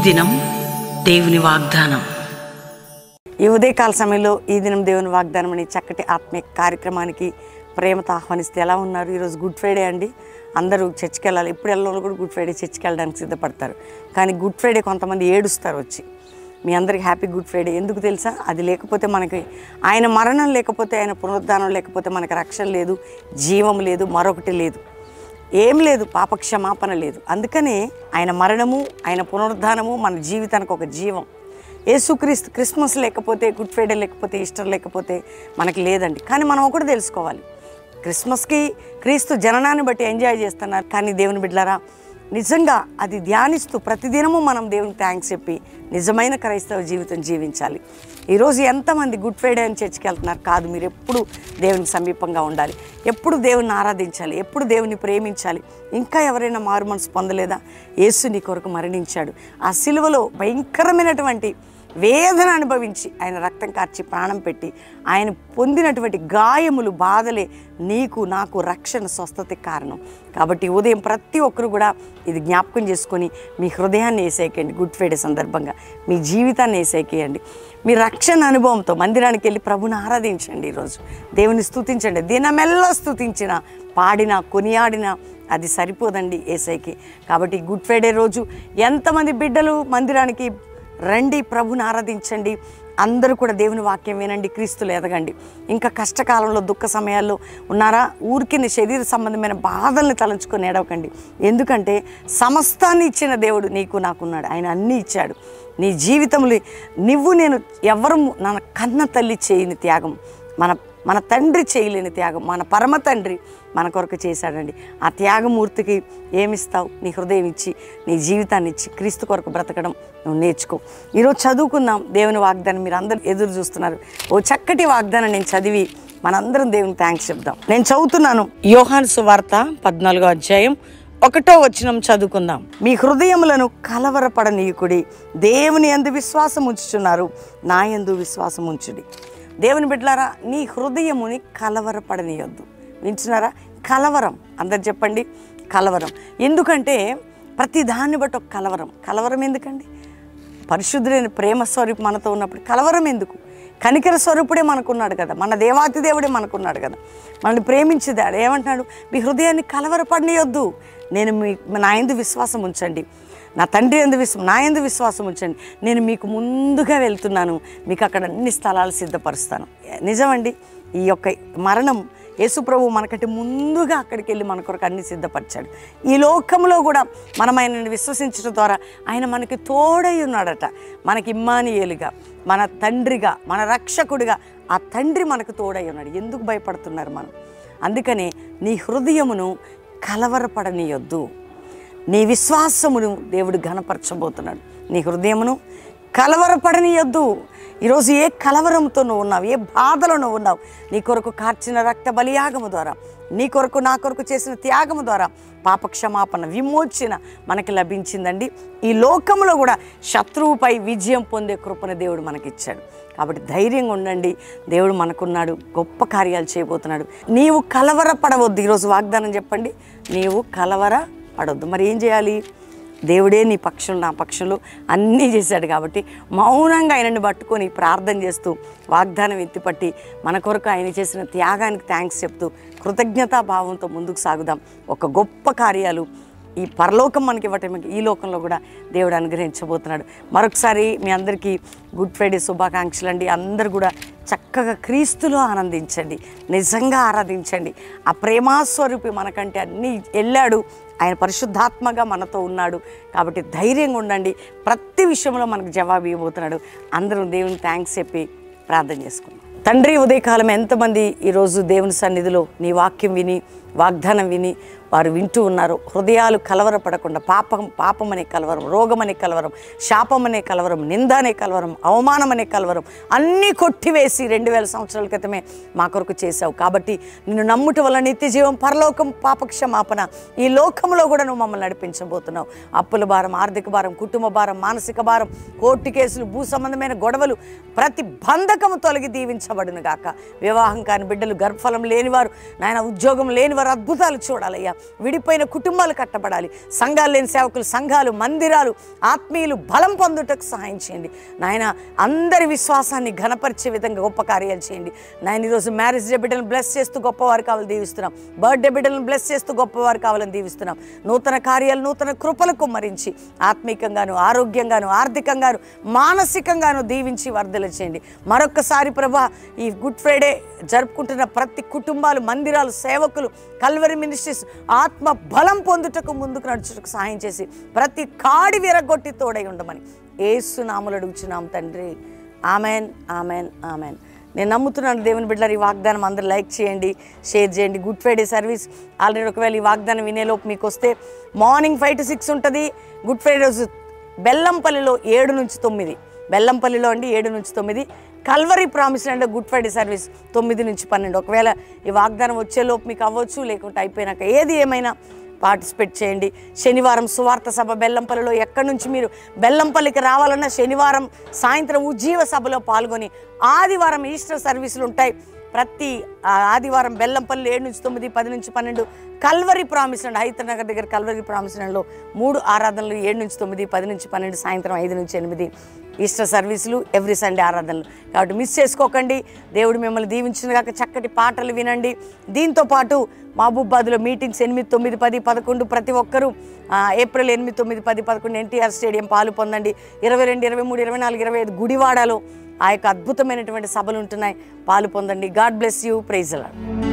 దినం దేవుని వాగ్దానం ఈ ఉదయకాల సమయంలో ఈ దినం దేవుని వాగ్దానం అనే చక్కటి ఆత్మీయ కార్యక్రమానికి ప్రేమతో ఆహ్వానిస్తే ఎలా ఉన్నారు ఈరోజు గుడ్ ఫ్రైడే అండి అందరూ చర్చికి వెళ్ళాలి ఇప్పుడు వెళ్ళిన కూడా గుడ్ ఫ్రైడే చర్చికి వెళ్ళడానికి సిద్ధపడతారు కానీ గుడ్ ఫ్రైడే కొంతమంది ఏడుస్తారు వచ్చి మీ అందరికి హ్యాపీ గుడ్ ఫ్రైడే ఎందుకు తెలుసా అది లేకపోతే మనకి ఆయన మరణం లేకపోతే ఆయన పునరుద్ధానం లేకపోతే మనకి రక్షణ లేదు జీవం లేదు మరొకటి లేదు ఏం లేదు పాప క్షమాపణ లేదు అందుకనే ఆయన మరణము ఆయన పునరుద్ధానము మన జీవితానికి ఒక జీవం యేసుక్రీస్తు క్రిస్మస్ లేకపోతే గుడ్ ఫ్రైడే లేకపోతే ఈస్టర్ లేకపోతే మనకి లేదండి కానీ మనం ఒకటి తెలుసుకోవాలి క్రిస్మస్కి క్రీస్తు జననాన్ని బట్టి ఎంజాయ్ చేస్తున్నారు కానీ దేవుని బిడ్డలారా నిజంగా అది ధ్యానిస్తూ ప్రతిదినము మనం దేవునికి థ్యాంక్స్ చెప్పి నిజమైన క్రైస్తవ జీవితం జీవించాలి ఈరోజు ఎంతమంది గుడ్ ఫ్రైడే అని చర్చికి వెళ్తున్నారు కాదు మీరు ఎప్పుడు దేవునికి సమీపంగా ఉండాలి ఎప్పుడు దేవుని ఆరాధించాలి ఎప్పుడు దేవుని ప్రేమించాలి ఇంకా ఎవరైనా మారు మనసు పొందలేదా యేసు నీ కొరకు మరణించాడు ఆ సిలువలో భయంకరమైనటువంటి వేదన అనుభవించి ఆయన రక్తం కార్చి ప్రాణం పెట్టి ఆయన పొందినటువంటి గాయములు బాధలే నీకు నాకు రక్షణ స్వస్థతకి కారణం కాబట్టి ఉదయం ప్రతి ఒక్కరు కూడా ఇది జ్ఞాపకం చేసుకొని మీ హృదయాన్ని వేసేయకండి గుడ్ ఫ్రైడే సందర్భంగా మీ జీవితాన్ని వేసేకేయండి మీ రక్షణ అనుభవంతో మందిరానికి వెళ్ళి ప్రభుని ఆరాధించండి ఈరోజు దేవుని స్తుతించండి దినమెల్లా స్తుతించిన పాడిన కొనియాడిన అది సరిపోదండి ఏసైకి కాబట్టి గుడ్ ఫ్రైడే రోజు ఎంతమంది బిడ్డలు మందిరానికి రండి ప్రభుని ఆరాధించండి అందరూ కూడా దేవుని వాక్యం వినండి క్రీస్తులు ఎదగండి ఇంకా కష్టకాలంలో దుఃఖ సమయాల్లో ఉన్నారా ఊరికి శరీర సంబంధమైన బాధల్ని తలంచుకొని ఏడవకండి ఎందుకంటే సమస్తాన్ని ఇచ్చిన దేవుడు నీకు నాకున్నాడు ఆయన అన్నీ ఇచ్చాడు నీ జీవితంలో నువ్వు నేను ఎవరు నా కన్న తల్లి చేయని త్యాగం మన మన తండ్రి చేయలేని త్యాగం మన పరమ తండ్రి మన కొరకు చేశాడండి ఆ త్యాగమూర్తికి ఏమిస్తావు నీ హృదయం ఇచ్చి నీ జీవితాన్ని ఇచ్చి క్రీస్తు కొరకు బ్రతకడం నువ్వు నేర్చుకో ఈరోజు చదువుకుందాం దేవుని వాగ్దానం మీరు అందరూ ఎదురు చూస్తున్నారు ఓ చక్కటి వాగ్దానం నేను చదివి మనందరం దేవుని థ్యాంక్స్ చెప్దాం నేను చదువుతున్నాను యోహాను సువార్త పద్నాలుగో అధ్యాయం ఒకటో వచనం చదువుకుందాం మీ హృదయములను కలవరపడనీయకుడి దేవుని ఎందు విశ్వాసం ఉంచుచున్నారు నా ఎందు విశ్వాసం ఉంచుడి దేవుని బిడ్డలారా నీ హృదయముని కలవరపడనీయొద్దు వింటున్నారా కలవరం అందరు చెప్పండి కలవరం ఎందుకంటే ప్రతి దాన్ని బట్టి ఒక కలవరం కలవరం ఎందుకండి పరిశుద్ధులైన ప్రేమ స్వరూపు మనతో ఉన్నప్పుడు కలవరం ఎందుకు కనికర స్వరూపుడే మనకున్నాడు కదా మన దేవాతి దేవుడే మనకున్నాడు కదా మనల్ని ప్రేమించేదాడు ఏమంటున్నాడు మీ హృదయాన్ని కలవరపడనీయొద్దు నేను మీ నా ఎందు విశ్వాసం ఉంచండి నా తండ్రి ఎందు విశ్వ నా ఎందు విశ్వాసం ఉంచండి నేను మీకు ముందుగా వెళ్తున్నాను మీకు అక్కడ అన్ని స్థలాలు సిద్ధపరుస్తాను నిజమండి ఈ యొక్క మరణం యేసు ప్రభు మనకంటే ముందుగా అక్కడికి వెళ్ళి మన కొరకు అన్ని సిద్ధపరిచాడు ఈ లోకంలో కూడా మనం ఆయనని విశ్వసించడం ద్వారా ఆయన మనకి తోడై ఉన్నాడట మనకి ఇమ్మానియేలుగా మన తండ్రిగా మన రక్షకుడిగా ఆ తండ్రి మనకు తోడై ఉన్నాడు ఎందుకు భయపడుతున్నారు మనం అందుకనే నీ హృదయమును కలవరపడనీయొద్దు నీ విశ్వాసమును దేవుడు ఘనపరచబోతున్నాడు నీ హృదయమును కలవరపడనీయొద్దు ఈరోజు ఏ కలవరంతో నువ్వు ఉన్నావు ఏ బాధలో నువ్వు ఉన్నావు నీ కొరకు కార్చిన రక్త బలియాగము ద్వారా నీ కొరకు నా కొరకు చేసిన త్యాగము ద్వారా పాపక్షమాపణ విమోచన మనకి లభించిందండి ఈ లోకంలో కూడా శత్రువుపై విజయం పొందే కృపను దేవుడు మనకిచ్చాడు కాబట్టి ధైర్యంగా ఉండండి దేవుడు మనకున్నాడు గొప్ప కార్యాలు చేయబోతున్నాడు నీవు కలవరపడవద్దు ఈరోజు వాగ్దానం చెప్పండి నీవు కలవర పడవద్దు మరి ఏం చేయాలి దేవుడే నీ పక్షులు నా పక్షులు అన్నీ చేశాడు కాబట్టి మౌనంగా ఆయనని పట్టుకొని ప్రార్థన చేస్తూ వాగ్దానం ఎత్తిపట్టి మన కొరకు ఆయన చేసిన త్యాగానికి థ్యాంక్స్ చెప్తూ కృతజ్ఞతా భావంతో ముందుకు సాగుదాం ఒక గొప్ప కార్యాలు ఈ పరలోకం మనకి ఇవ్వటం ఈ లోకంలో కూడా దేవుడు అనుగ్రహించబోతున్నాడు మరొకసారి మీ అందరికీ గుడ్ ఫ్రైడే శుభాకాంక్షలు అండి అందరు కూడా చక్కగా క్రీస్తులో ఆనందించండి నిజంగా ఆరాధించండి ఆ ప్రేమాస్వరూపి మనకంటే అన్నీ వెళ్ళాడు ఆయన పరిశుద్ధాత్మగా మనతో ఉన్నాడు కాబట్టి ధైర్యంగా ఉండండి ప్రతి విషయంలో మనకు జవాబు ఇవ్వబోతున్నాడు అందరం దేవుని థ్యాంక్స్ చెప్పి ప్రార్థన చేసుకుందాం తండ్రి ఉదయకాలం ఎంతమంది ఈరోజు దేవుని సన్నిధిలో నీ వాక్యం విని వాగ్దానం విని వారు వింటూ ఉన్నారు హృదయాలు కలవరపడకుండా పాపం పాపం అనే కలవరం రోగం అనే కలవరం శాపం అనే కలవరం నింద అనే కలవరం అవమానం అనే కలవరం అన్నీ కొట్టివేసి రెండు వేల సంవత్సరాల క్రితమే మా కొరకు చేశావు కాబట్టి నిన్ను నమ్ముట వల్ల నిత్య జీవం పరలోకం పాపక్షమాపణ ఈ లోకంలో కూడా నువ్వు మమ్మల్ని నడిపించబోతున్నావు అప్పుల భారం ఆర్థిక భారం కుటుంబ భారం మానసిక భారం కోర్టు కేసులు భూ సంబంధమైన గొడవలు ప్రతి బంధకము తొలగి దీవించబోతున్నావు దీవించబడును గాక వివాహం కాని బిడ్డలు గర్భఫలం లేనివారు నాయన ఉద్యోగం లేనివారు అద్భుతాలు చూడాలయ్యా విడిపోయిన కుటుంబాలు కట్టబడాలి సంఘాలు లేని సేవకులు సంఘాలు మందిరాలు ఆత్మీయులు బలం పొందుటకు సహాయం చేయండి నాయన అందరి విశ్వాసాన్ని ఘనపరిచే విధంగా గొప్ప కార్యాలు చేయండి నాయన ఈరోజు మ్యారేజ్ డే బిడ్డలను బ్లెస్ చేస్తూ గొప్పవారు కావాలని దీవిస్తున్నాం బర్త్డే బిడ్డలను బ్లెస్ చేస్తూ గొప్పవారు కావాలని దీవిస్తున్నాం నూతన కార్యాలు నూతన కృపలు కుమ్మరించి ఆత్మీకంగాను ఆరోగ్యంగాను ఆర్థికంగాను మానసికంగాను దీవించి వర్ధల చేయండి మరొక్కసారి ప్రభా ఈ గుడ్ ఫ్రైడే జరుపుకుంటున్న ప్రతి కుటుంబాలు మందిరాలు సేవకులు కల్వరి మినిస్ట్రీస్ ఆత్మ బలం పొందుటకు ముందుకు నడుచుటకు సహాయం చేసి ప్రతి కాడి విరగొట్టి తోడై ఉండమని ఏసునాములు అడుగుచున్నాం తండ్రి ఆమెన్ ఆమెన్ ఆమెన్ నేను నమ్ముతున్నాను దేవుని బిడ్డలారు ఈ వాగ్దానం అందరూ లైక్ చేయండి షేర్ చేయండి గుడ్ ఫ్రైడే సర్వీస్ ఆల్రెడీ ఒకవేళ ఈ వాగ్దానం వినేలోపు మీకు వస్తే మార్నింగ్ ఫైవ్ టు సిక్స్ ఉంటుంది గుడ్ ఫ్రైడే రోజు బెల్లంపల్లిలో ఏడు నుంచి తొమ్మిది బెల్లంపల్లిలో అండి ఏడు నుంచి తొమ్మిది కల్వరీ ప్రామిస్ అంటే గుడ్ ఫ్రైడే సర్వీస్ తొమ్మిది నుంచి పన్నెండు ఒకవేళ ఈ వాగ్దానం వచ్చేలోపు మీకు అవ్వచ్చు లేకుంటే అయిపోయినాక ఏది ఏమైనా పార్టిసిపేట్ చేయండి శనివారం సువార్త సభ బెల్లంపల్లిలో ఎక్కడి నుంచి మీరు బెల్లంపల్లికి రావాలన్నా శనివారం సాయంత్రం ఉజ్జీవ సభలో పాల్గొని ఆదివారం ఈస్టర్ సర్వీసులు ఉంటాయి ప్రతి ఆ, ఆదివారం బెల్లంపల్లి ఏడు నుంచి తొమ్మిది పది నుంచి పన్నెండు Calvary promise and Hyder Nagar దగ్గర కల్వరి ప్రామిస్ లో మూడు ఆరాధనలు ఏడు నుంచి తొమ్మిది పది నుంచి పన్నెండు సాయంత్రం ఐదు నుంచి ఎనిమిది ఈస్టర్ సర్వీసులు ఎవ్రీ సండే ఆరాధనలు కాబట్టి మిస్ చేసుకోకండి దేవుడు మిమ్మల్ని దీవించిన కాక చక్కటి పాటలు వినండి దీంతో పాటు మహబూబాద్లో మీటింగ్స్ ఎనిమిది తొమ్మిది పది పదకొండు ప్రతి ఒక్కరూ ఆ, ఏప్రిల్ ఎనిమిది తొమ్మిది పది పదకొండు ఎన్టీఆర్ స్టేడియం పాలు పొందండి ఇరవై రెండు ఇరవై మూడు ఇరవై నాలుగు ఇరవై ఐదు గుడివాడలో ఆ యొక్క అద్భుతమైనటువంటి సభలు ఉంటున్నాయి పాలు పొందండి గాడ్ బ్లెస్ యూ ప్రైజ్ అలాడ్